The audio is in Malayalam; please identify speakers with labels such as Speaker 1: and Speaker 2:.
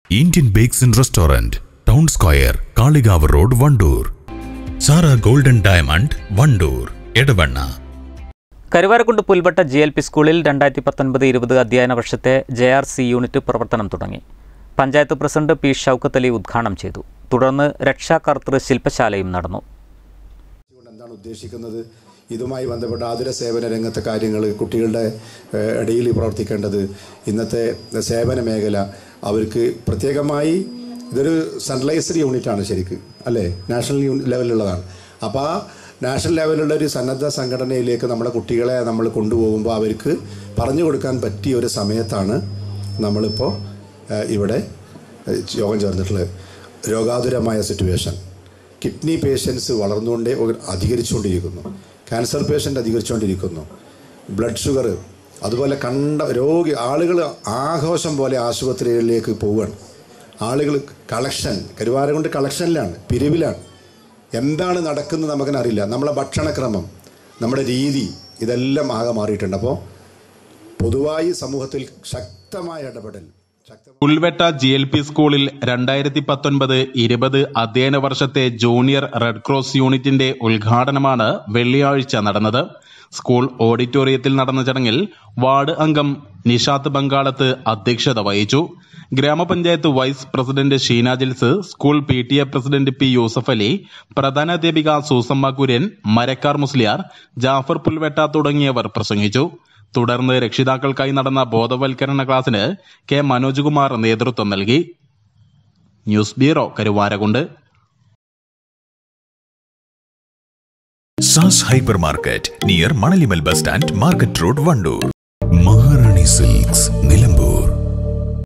Speaker 1: Indian bakes and restaurant town square Kalikavu road Wandoor Sara golden diamond Wandoor Edavanna
Speaker 2: Karuvarakundu Pulvetta G L P സ്കൂളിൽ രണ്ടായിരത്തി പത്തൊൻപത് ഇരുപത് അധ്യയന വർഷത്തെ ജെ ആർ സി യൂണിറ്റ് പ്രവർത്തനം തുടങ്ങി പഞ്ചായത്ത് പ്രസിഡന്റ് പി ഷൗക്കത്ത് അലി ഉദ്ഘാടനം ചെയ്തു തുടർന്ന് രക്ഷാകർത്തൃ ശില്പശാലയും നടന്നു
Speaker 3: കൊണ്ട് എന്താണ് ഉദ്ദേശിക്കുന്നത് ഇതുമായി ബന്ധപ്പെട്ട ആതുര സേവന രംഗത്തെ കാര്യങ്ങൾ കുട്ടികളുടെ ഏഹ്, ഇടയിൽ പ്രവർത്തിക്കേണ്ടത് ഇന്നത്തെ സേവന മേഖല അവർക്ക് പ്രത്യേകമായി ഇതൊരു സെൻട്രലൈസ്ഡ് യൂണിറ്റ് ആണ് ശരിക്ക് അല്ലേ നാഷണൽ യൂണി ലെവലിലുള്ളതാണ് അപ്പോൾ ആ നാഷണൽ ലെവലിലുള്ള ഒരു സന്നദ്ധ സംഘടനയിലേക്ക് നമ്മുടെ കുട്ടികളെ നമ്മൾ കൊണ്ടുപോകുമ്പോൾ അവർക്ക് പറഞ്ഞു കൊടുക്കാൻ പറ്റിയ ഒരു സമയത്താണ് നമ്മളിപ്പോൾ ഏഹ്, ഇവിടെ ഏഹ്, യോഗം ചേർന്നിട്ടുള്ളത് രോഗാതുരമായ സിറ്റുവേഷൻ കിഡ്നി പേഷ്യൻസ് വളർന്നുകൊണ്ടേ ഒ- അധികരിച്ചുകൊണ്ടിരിക്കുന്നു ക്യാൻസർ പേഷ്യൻ്റ് അധികരിച്ചുകൊണ്ടിരിക്കുന്നു ബ്ലഡ് ഷുഗർ അതുപോലെ കണ്ട രോഗി ആളുകൾ ആഘോഷം പോലെ ആശുപത്രികളിലേക്ക് പോവുകയാണ് ആളുകൾ കളക്ഷൻ കരുവാരം കൊണ്ട് കളക്ഷനിലാണ് പിരിവിലാണ് എന്താണ് നടക്കുന്നത് നമുക്കറിയില്ല നമ്മളെ ഭക്ഷണക്രമം നമ്മുടെ രീതി ഇതെല്ലാം ആകെ മാറിയിട്ടുണ്ട് അപ്പോൾ പൊതുവായി സമൂഹത്തിൽ ശക്തമായ ഇടപെടൽ ശക്ത
Speaker 4: പുൽവെട്ട ജി എൽ പി സ്കൂളിൽ രണ്ടായിരത്തി പത്തൊൻപത് ഇരുപത് അധ്യയന വർഷത്തെ ജൂനിയർ റെഡ് ക്രോസ് യൂണിറ്റിന്റെ ഉദ്ഘാടനമാണ് വെള്ളിയാഴ്ച നടന്നത് സ്കൂൾ ഓഡിറ്റോറിയത്തിൽ നടന്ന ചടങ്ങിൽ വാർഡ് അംഗം നിഷാത്ത് ബംഗാളത്ത് അധ്യക്ഷത വഹിച്ചു ഗ്രാമപഞ്ചായത്ത് vice president Sheena Jils school P T A president P Yusuf Ali പ്രധാനാധ്യാപിക സൂസമ്മ കുര്യൻ മരക്കാർ മുസ്ലിയാർ ജാഫർ പുൽവെട്ട തുടങ്ങിയവർ പ്രസംഗിച്ചു തുടർന്ന് രക്ഷിതാക്കൾക്കായി നടന്ന ബോധവൽക്കരണ ക്ലാസ്സിന് കെ മനോജ് കുമാർ നേതൃത്വം നൽകി news bureau Karuvarakundu
Speaker 1: Saas hypermarket near Manalimal bus stand market road Wandoor Maharani silks